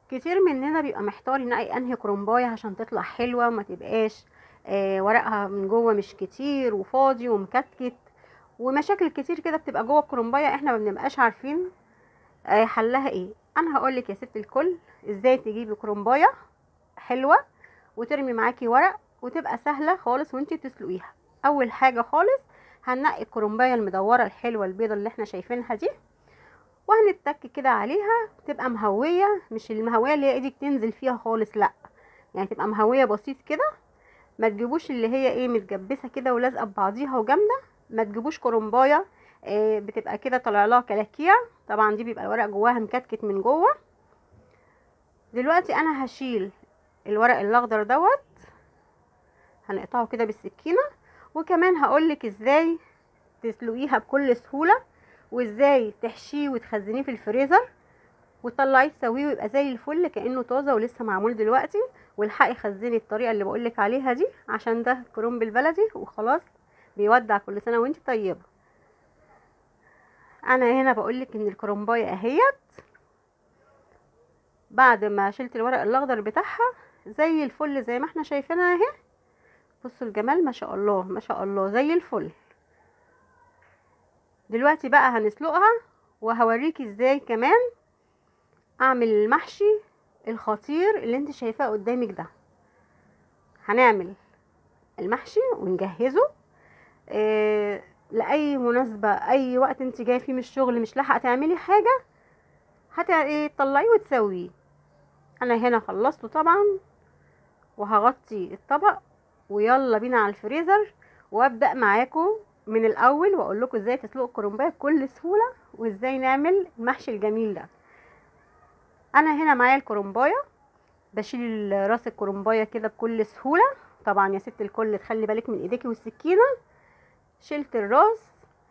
كتير مننا بيبقى محتار ينقي انهي كرنبايه عشان تطلع حلوه وما تبقاش آه ورقها من جوه مش كتير وفاضي ومكتكت ومشاكل كتير كده بتبقى جوه الكرنبايه احنا ما بنبقاش عارفين آه حلها ايه انا هقولك يا ست الكل ازاي تجيبي كرنبايه حلوه وترمي معاكي ورق وتبقى سهله خالص وانتي تسلقيها اول حاجه خالص هننقي الكرنبايه المدوره الحلوه البيضه اللي احنا شايفينها دي وهنتك كده عليها تبقى مهويه مش المهويه اللي هي ايدك تنزل فيها خالص لا يعني تبقى مهويه بسيط كده ما تجيبوش اللي هي ايه متجبسه كده ولازقه ببعضيها وجامده ما تجيبوش كرنبايه آه بتبقى كده طالع لها كلاكيع طبعا دي بيبقى الورق جواها مكتكت من جوه دلوقتي انا هشيل الورق الاخضر دوت هنقطعه كده بالسكينه وكمان هقولك ازاي تسلقيها بكل سهوله وازاي تحشيه وتخزنيه في الفريزر وتطلعيه تسويه ويبقى زي الفل كانه طازه ولسه معمول دلوقتي والحقي خزني الطريقه اللي بقولك عليها دي عشان ده كرنب البلدي وخلاص بيودع كل سنه وانت طيبه انا هنا بقولك ان الكرنبايه اهيت بعد ما شلت الورق الاخضر بتاعها زي الفل زي ما احنا شايفينها اهي بصوا الجمال ما شاء الله ما شاء الله زي الفل دلوقتي بقى هنسلقها وهوريكي ازاي كمان اعمل المحشي الخطير اللي انت شايفاه قدامك ده هنعمل المحشي ونجهزه إيه لاي مناسبه اي وقت انت جاي فيه من الشغل مش لاحقه تعملي حاجه هتطلعيه وتسويه انا هنا خلصته طبعا وهغطي الطبق ويلا بينا على الفريزر وابدا معاكم من الاول واقول لكم ازاي تسلقوا الكرنبايه بكل سهوله وازاي نعمل المحشي الجميل ده انا هنا معايا الكرنبايه بشيل راس الكرنبايه كده بكل سهوله طبعا يا ست الكل تخلي بالك من ايديكي والسكينه شلت الراس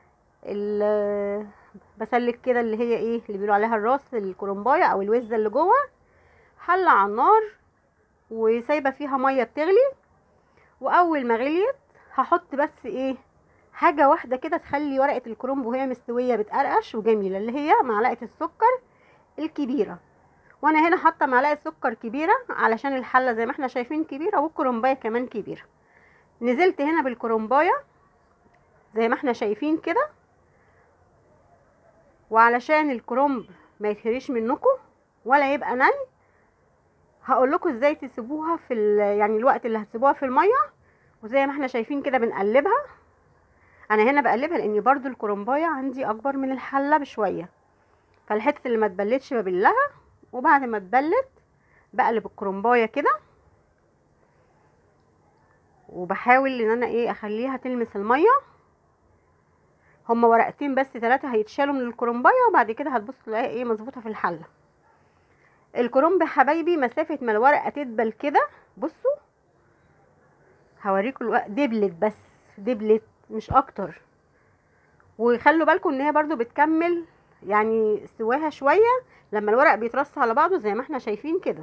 بسلك كده اللي هي ايه اللي بيقولوا عليها الراس الكرنبايه او الوزه اللي جوه حله على النار وسايبه فيها ميه بتغلي واول ما غليت هحط بس ايه حاجه واحده كده تخلي ورقه الكرنب وهي مستويه بتقرقش وجميله اللي هي معلقه السكر الكبيره وانا هنا حاطه معلقه سكر كبيره علشان الحله زي ما احنا شايفين كبيره والكرنبايه كمان كبيره نزلت هنا بالكرنبايه زي ما احنا شايفين كده وعلشان الكرنب ما يتهريش منكم ولا يبقى ني هقول لكم ازاي تسيبوها في يعني الوقت اللي هتسيبوها في الميه وزي ما احنا شايفين كده بنقلبها انا هنا بقلبها لان برضو الكرنبايه عندي اكبر من الحله بشويه فالحته اللي ما تبلتش ببلها وبعد ما تبلت بقلب الكرنبايه كده وبحاول ان انا ايه اخليها تلمس الميه هما ورقتين بس ثلاثة هيتشالوا من الكرنبايه وبعد كده هتبصوا تلاقيها ايه مظبوطه في الحله الكرنب حبايبي مسافه ما الورقه تدبل كده بصوا هوريكم الوقت دبلت بس دبلت مش اكتر وخلوا بالكم ان هي برضو بتكمل يعني سواها شويه لما الورق بيترص على بعضه زي ما احنا شايفين كده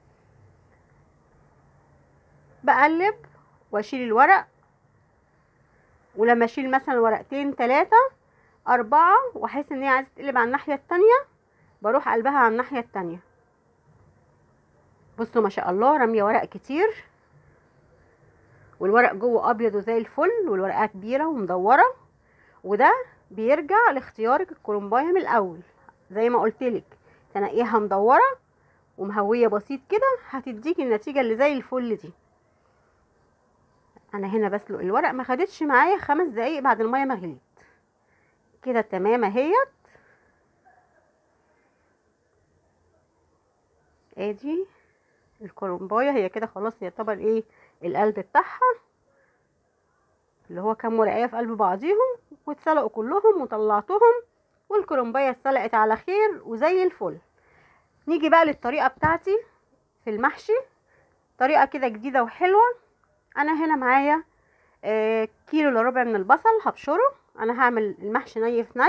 بقلب واشيل الورق ولما اشيل مثلا ورقتين ثلاثة اربعة واحس ان هي عايزة تقلب على الناحية التانية بروح قلبها على الناحية التانية بصوا ما شاء الله رمية ورق كتير والورق جوه ابيض وزي الفل والورقة كبيرة ومدورة وده بيرجع لاختيارك الكرنبايه من الاول زي ما قلتلك تنقيها مدوره ومهويه بسيط كده هتديكي النتيجه اللي زي الفل دي انا هنا بسلق الورق ما خدتش معايا خمس دقايق بعد الميه ما غليت كده تمام اهيت ادي الكرنبايه هي كده خلاص يعتبر ايه القلب بتاعها اللي هو كام ورقيه في قلب بعضيهم واتسلقوا كلهم وطلعتهم والكرنبايه اتسلقت على خير وزي الفل نيجي بقى للطريقه بتاعتي في المحشي طريقه كده جديده وحلوه انا هنا معايا آه كيلو الا ربع من البصل هبشره انا هعمل المحشي ني في ني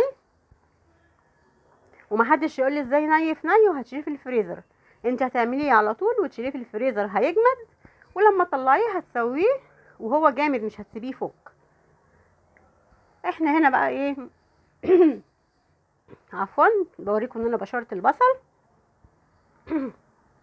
ومحدش يقول لي ازاي ني في ني وهتشيليه في الفريزر انت هتعمليه على طول وتشيليه في الفريزر هيجمد ولما تطلعيه هتسويه وهو جامد مش هتسيبيه فوق احنا هنا بقى ايه عفوا بوريكم ان انا بشرت البصل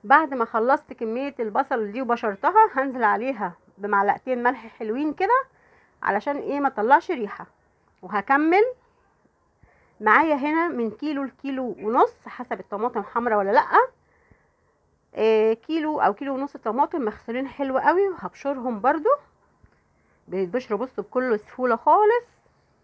بعد ما خلصت كمية البصل دي وبشرتها هنزل عليها بمعلقتين ملح حلوين كده علشان ايه ما طلعش ريحة وهكمل معايا هنا من كيلو لكيلو ونص حسب الطماطم حمرا ولا لأ إيه كيلو او كيلو ونص طماطم مغسولين حلو قوي وهبشرهم برضو بيتبشروا بصوا بكل سهولة خالص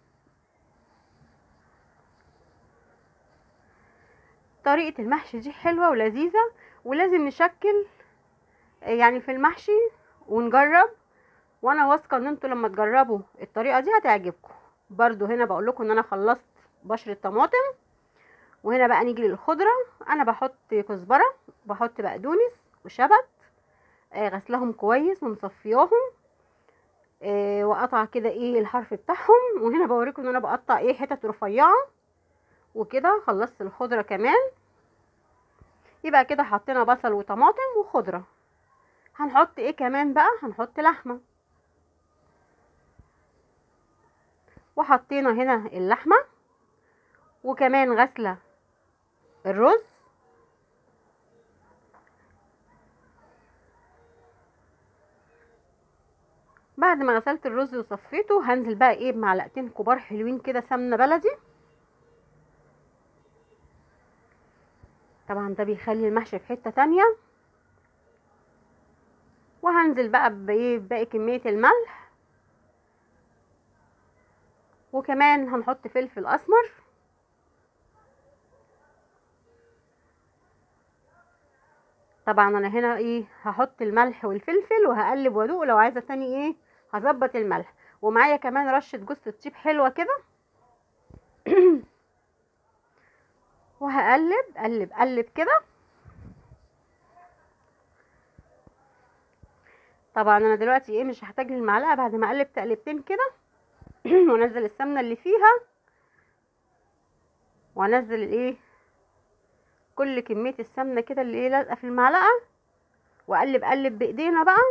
طريقة المحشي دي حلوة ولذيذة ولازم نشكل يعني في المحشي ونجرب وانا واثقة ان انتوا لما تجربوا الطريقة دي هتعجبكم برضو هنا بقول لكم ان انا خلصت بشر الطماطم وهنا بقى نيجي للخضرة انا بحط كزبرة بحط بقدونس وشبت آه غسلهم كويس ومصفياهم آه وقطع كده ايه الحرف بتاعهم وهنا بوريكم ان انا بقطع ايه حتت رفيعة وكده خلصت الخضرة كمان يبقى كده حطينا بصل وطماطم وخضرة هنحط ايه كمان بقى هنحط لحمة وحطينا هنا اللحمة وكمان غسلة الرز بعد ما غسلت الرز وصفيته هنزل بقى ايه بمعلقتين كبار حلوين كده سمنة بلدي طبعا ده بيخلي المحشي في حتة تانية وهنزل بقى بايه باقي كمية الملح وكمان هنحط فلفل اسمر طبعا انا هنا ايه هحط الملح والفلفل وهقلب وادوق لو عايزه تاني ايه هظبط الملح ومعايا كمان رشه جوز الطيب حلوه كده وهقلب قلب قلب كده طبعا انا دلوقتي ايه مش هحتاج للمعلقه بعد ما اقلب تقلبتين كده وانزل السمنه اللي فيها وانزل الايه كل كميه السمنه كده اللي ايه لازقه في المعلقه واقلب قلب بايدينا بقى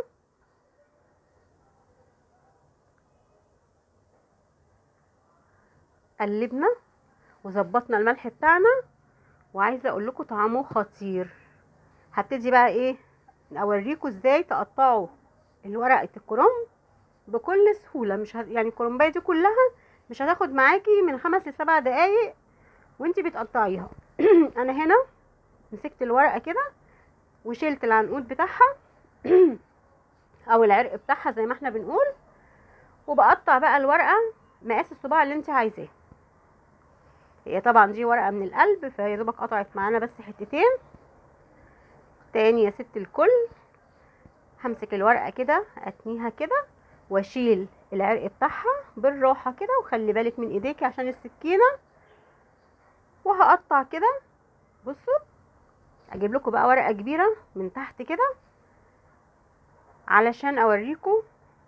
قلبنا وظبطنا الملح بتاعنا وعايزه اقول لكم طعمه خطير هبتدي بقى ايه اوريكم ازاي تقطعوا الورقه الكرنب بكل سهوله مش هت... يعني الكرنبايه دي كلها مش هتاخد معاكي من خمس لسبع دقايق وانتي بتقطعيها انا هنا مسكت الورقه كده وشلت العنقود بتاعها او العرق بتاعها زي ما احنا بنقول وبقطع بقى الورقه مقاس الصباع اللي انت عايزاه هي طبعا دي ورقه من القلب فهي دوبك قطعت معانا بس حتتين تاني يا ست الكل همسك الورقه كده اتنيها كده واشيل العرق بتاعها بالراحه كده وخلي بالك من ايديكي عشان السكينه وهقطع كده بصوا اجيب لكم بقى ورقه كبيره من تحت كده علشان اوريكم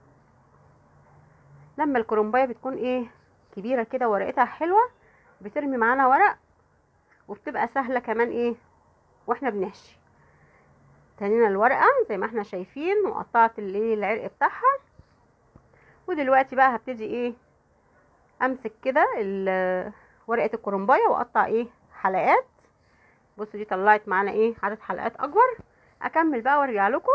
لما الكرنبايه بتكون ايه كبيره كده ورقتها حلوه بترمي معانا ورق وبتبقى سهله كمان ايه واحنا بنحشي تنينا الورقه زي ما احنا شايفين وقطعت الايه العرق بتاعها ودلوقتي بقى هبتدي ايه امسك كده ورقه الكرنبايه واقطع ايه حلقات بصوا دي طلعت معانا ايه عدد حلقات اكبر اكمل بقى وارجع لكم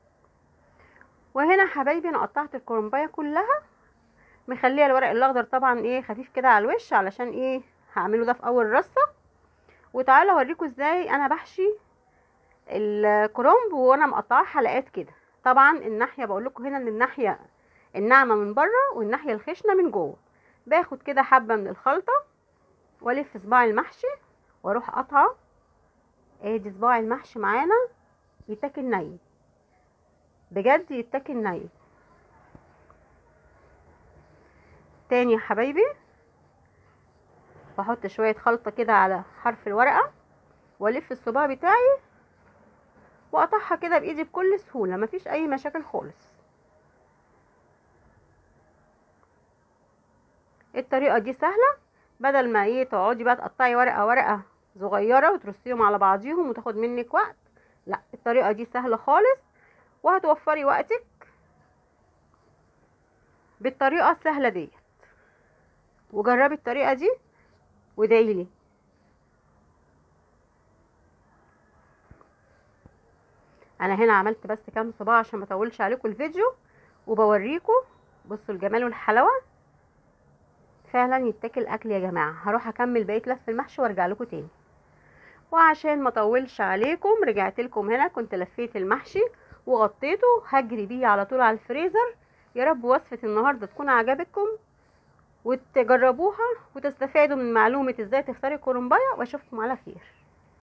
وهنا حبايبي انا قطعت الكرنبايه كلها مخليه الورق الاخضر طبعا ايه خفيف كده على الوش علشان ايه هعمله ده في اول رصه وتعالوا اوريكم ازاي انا بحشي الكرنب وانا مقطعاه حلقات كده طبعا الناحيه بقول لكم هنا ان الناحيه الناعمه من بره والناحيه الخشنه من جوه باخد كده حبه من الخلطه والف صباع المحشي واروح قطعه ادي صباع المحشي معانا يتاكل ني بجد يتاكل ني تاني يا حبايبي بحط شويه خلطه كده على حرف الورقه والف الصباع بتاعي واقطعها كده بايدي بكل سهوله مفيش اي مشاكل خالص الطريقه دي سهله بدل ما ايه تقعدي بقى تقطعي ورقه ورقه صغيره وترصيهم على بعضيهم وتاخد منك وقت لا الطريقه دي سهله خالص وهتوفري وقتك بالطريقه السهله ديت وجربي الطريقه دي وادعيلي انا هنا عملت بس كام صباع عشان ما اطولش عليكم الفيديو وبوريكم بصوا الجمال والحلاوه فعلا يتاكل اكل يا جماعه هروح اكمل بقيه لف المحشي وارجع لكم تاني وعشان ما اطولش عليكم رجعت لكم هنا كنت لفيت المحشي وغطيته هجري بيه على طول على الفريزر يا رب وصفه النهارده تكون عجبتكم وتجربوها وتستفادوا من معلومه ازاي تختاري كرنبايه واشوفكم على خير